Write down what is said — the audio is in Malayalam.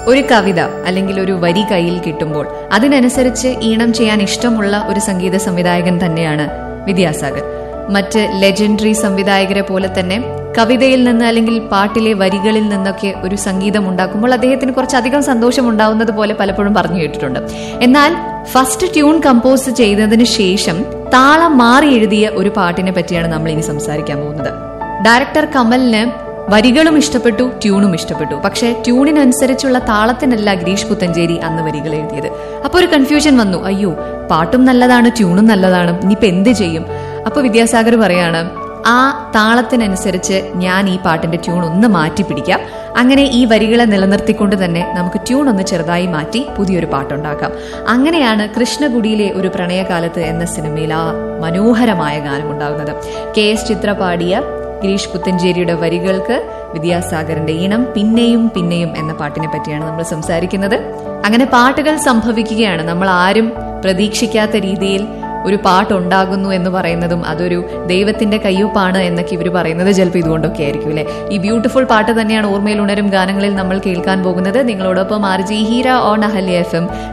ഒരു കവിത അല്ലെങ്കിൽ ഒരു വരി കയ്യിൽ കിട്ടുമ്പോൾ അതിനനുസരിച്ച് ഈണം ചെയ്യാൻ ഇഷ്ടമുള്ള ഒരു സംഗീത സംവിധായകൻ തന്നെയാണ് വിദ്യാസാഗർ മറ്റ് ലെജൻഡറി സംവിധായകരെ പോലെ തന്നെ കവിതയിൽ നിന്ന് അല്ലെങ്കിൽ പാട്ടിലെ വരികളിൽ നിന്നൊക്കെ ഒരു സംഗീതം ഉണ്ടാക്കുമ്പോൾ അദ്ദേഹത്തിന് കുറച്ചധികം സന്തോഷം ഉണ്ടാവുന്നത് പോലെ പലപ്പോഴും പറഞ്ഞു കേട്ടിട്ടുണ്ട് എന്നാൽ ഫസ്റ്റ് ട്യൂൺ കമ്പോസ് ചെയ്തതിന് ശേഷം താളം മാറി എഴുതിയ ഒരു പാട്ടിനെ പറ്റിയാണ് നമ്മൾ ഇനി സംസാരിക്കാൻ പോകുന്നത് ഡയറക്ടർ കമലിന് വരികളും ഇഷ്ടപ്പെട്ടു ട്യൂണും ഇഷ്ടപ്പെട്ടു പക്ഷേ ട്യൂണിനനുസരിച്ചുള്ള താളത്തിനല്ല ഗിരീഷ് പുത്തഞ്ചേരി അന്ന് വരികൾ എഴുതിയത് അപ്പോൾ ഒരു കൺഫ്യൂഷൻ വന്നു അയ്യോ പാട്ടും നല്ലതാണ് ട്യൂണും നല്ലതാണ് ഇനിയിപ്പോ എന്ത് ചെയ്യും അപ്പൊ വിദ്യാസാഗർ പറയാണ് ആ താളത്തിനനുസരിച്ച് ഞാൻ ഈ പാട്ടിന്റെ ട്യൂൺ ഒന്ന് മാറ്റി പിടിക്കാം അങ്ങനെ ഈ വരികളെ നിലനിർത്തിക്കൊണ്ട് തന്നെ നമുക്ക് ട്യൂൺ ഒന്ന് ചെറുതായി മാറ്റി പുതിയൊരു പാട്ടുണ്ടാക്കാം അങ്ങനെയാണ് കൃഷ്ണകുടിയിലെ ഒരു പ്രണയകാലത്ത് എന്ന സിനിമയിൽ ആ മനോഹരമായ ഗാനം ഉണ്ടാകുന്നത് കെ എസ് ചിത്ര പാടിയ ഗിരീഷ് പുത്തഞ്ചേരിയുടെ വരികൾക്ക് വിദ്യാസാഗറിന്റെ ഈണം പിന്നെയും പിന്നെയും എന്ന പാട്ടിനെ പറ്റിയാണ് നമ്മൾ സംസാരിക്കുന്നത് അങ്ങനെ പാട്ടുകൾ സംഭവിക്കുകയാണ് നമ്മൾ ആരും പ്രതീക്ഷിക്കാത്ത രീതിയിൽ ഒരു പാട്ടുണ്ടാകുന്നു എന്ന് പറയുന്നതും അതൊരു ദൈവത്തിന്റെ കയ്യൊപ്പാണ് എന്നൊക്കെ ഇവർ പറയുന്നത് ചിലപ്പോൾ ഇതുകൊണ്ടൊക്കെ ആയിരിക്കും അല്ലെ ഈ ബ്യൂട്ടിഫുൾ പാട്ട് തന്നെയാണ് ഓർമ്മയിൽ ഉണരും ഗാനങ്ങളിൽ നമ്മൾ കേൾക്കാൻ പോകുന്നത് നിങ്ങളോടൊപ്പം R G Heera on Ahalya F M